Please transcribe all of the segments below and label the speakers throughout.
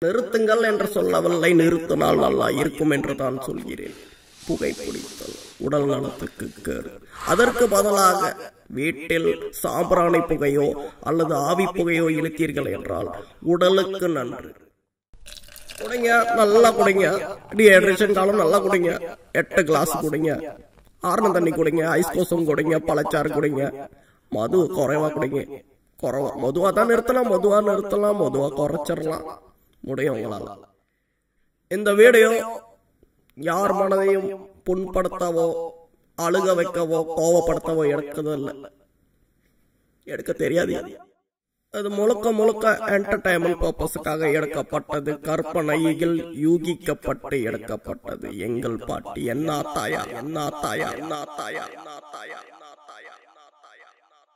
Speaker 1: நிறுத்துங்கள் என்று சொல்லவில்லை நிறுத்தினால் நல்லா இருக்கும் என்று தான் சொல்கிறேன் புகைப்பிடித்தல் உடல் நலத்துக்கு கேடு அதற்கு பதிலாக வீட்டில் சாம்பிராணி புகையோ அல்லது ஆவி புகையோ இழுத்தீர்கள் என்றால் உடலுக்கு நன்று குடிங்க நல்லா குடிங்க டீஹைட்ரேஷன் காலம் நல்லா குடிங்க எட்டு கிளாஸ் குடிங்க ஆறுன தண்ணி குடிங்க ஐஸ் கோசம் குடிங்க பழச்சாறு குடிங்க மது குறைவா குடிங்க குறைவா மதுவா தான் நிறுத்தலாம் மதுவா நிறுத்தலாம் மதுவா குறைச்சிடலாம் முடியும் உங்களால இந்த வீடியோ யார் மனதையும் புண்படுத்தவோ அழுக வைக்கவோ கோவப்படுத்தவோ எடுக்கதில்லை எடுக்க தெரியாது அது முழுக்க முழுக்க என்டர்டைன்மெண்ட் பர்பஸுக்காக எடுக்கப்பட்டது கற்பனையில் யூகிக்கப்பட்டு எடுக்கப்பட்டது எங்கள் பாட்டி என்ன தாயா என்ன தாயா என்ன தாயா என்ன தாயா என்ன தாயா என்ன தாயா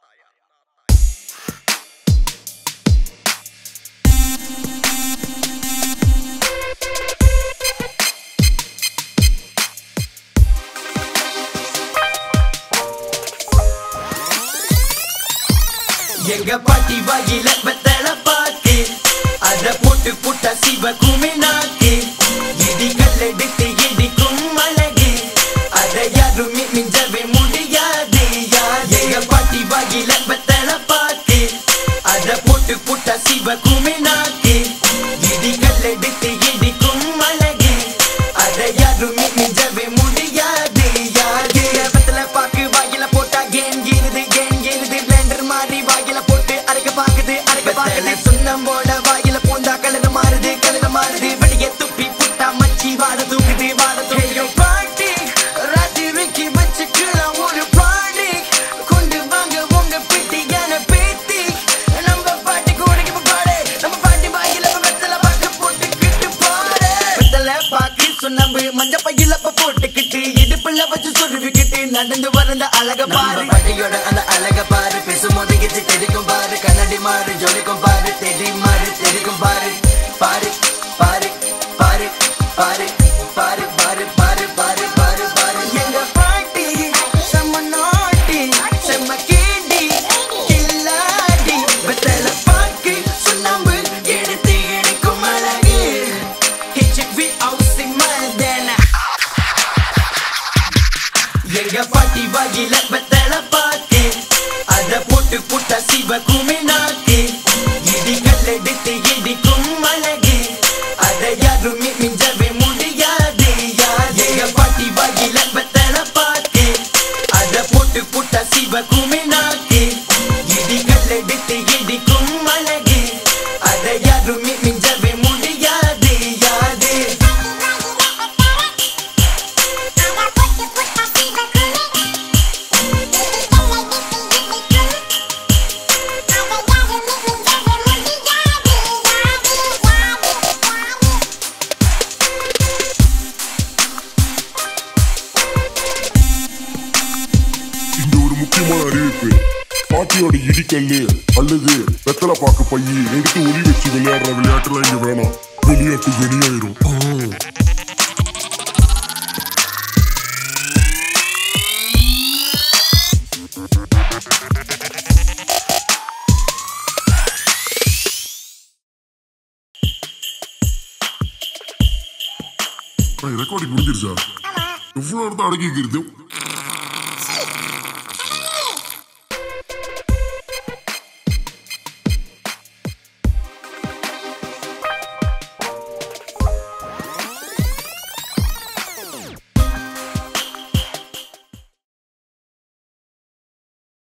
Speaker 2: எங்க பாட்டி வாயில வெத்தல பாக்கு அத போட்டு புட்ட சிவ குமி நாக்கு இடி கல்லெடுத்து இடிக்கும் அழகு அத யாருமே மிஞ்சவே முடியாது யாது. எங்க பாட்டி வாயில வெத்தல பாக்கு அத போட்டு புட்ட சிவ குமி நாக்கு இடி கல்லெடுத்து இடிக்கும் அழகு அத யாருமே மிஞ்சவே முடியாது யாது. வெத்தல பாக்கு வாயில போட்டா கேன் ஏறுது கேன் ஏறுது பிளெண்டர் மாதிரி வாயில போட்டு அரைக்க பாக்குது அரைக்க பாக்குது சுண்ணம்போட வாயில போந்தா கலர் மாறுது கலர் மாறுது வெளியே துப்பி புட்டா மச்சி வாட தூக்குது வாட தூக்கியோ பாட்டி ராத்திரிக்கு வச்சுக்கலாம் ஒரு பாடி கொண்டு வாங்க உங்க பிட்டியான பேத்தி நம்ம பாட்டி கூடைக்கு பாடு நம்ம பாட்டி வாயில வெத்தல பாக்கு போட்டுக்கிட்டு பாடு வெத்தல பாக்கு சுண்ணாம்பு மஞ்ச பையில போட்டுக்கிட்டு இடுப்புல வச்சு சொருவிக்கிட்டு நடந்து வரந்த அழக பாரு பட்டியோட அந்த அழக பாரு பேசும்போது இது தெரிக்கும் பாரு கண்ணாடி மாறு ஜொலிக்கும் பாரு தெரி மாறு தெரிக்கும் பாரு பாரு பாரு பாரு பாரு பாரு பாரு பாரு பாரு பாரு பாரு எங்க பாட்டி செம்ம நாட்டி செம்ம கேண்டி கில்லாடி வெத்தல பாக்கு சுண்ணாம்பு எடுத்து எடுக்கும் அழகு ஹெச்வி ஹவுசிங் மதன எங்க பாட்டி வாயில வெத்தல பாக்கு அத போட்டு புட்ட சிவ குமி நாக்கு இடி கல்லெடுத்து இடிக்கும் அழகு அத யாருமே மிஞ்சவே முடியாது யாது. எங்க பாட்டி வாயில வெத்தல பாக்கு அத போட்டு புட்ட சிவ குமி நாக்கு இடி கல்லெடுத்து இடிக்கும் அழகு அத யாருமே மிஞ்சவே முடியாது யாது
Speaker 3: இந்த ஒரு முக்கியமான அறிவிப்பு பாட்டியோட இடிக்கல்லு அல்லது வெத்தலை பாக்கு பையி எடுத்து ஒளி வச்சு விளையாடுற விளையாட்டுலாம் இங்க வேணாம் விளையாட்டு வெளியாயிரும் ரெக்கார்டிங் முடிஞ்சிருச்சா எவ்வளவு நேரம் தான் அடங்கிக்கிறது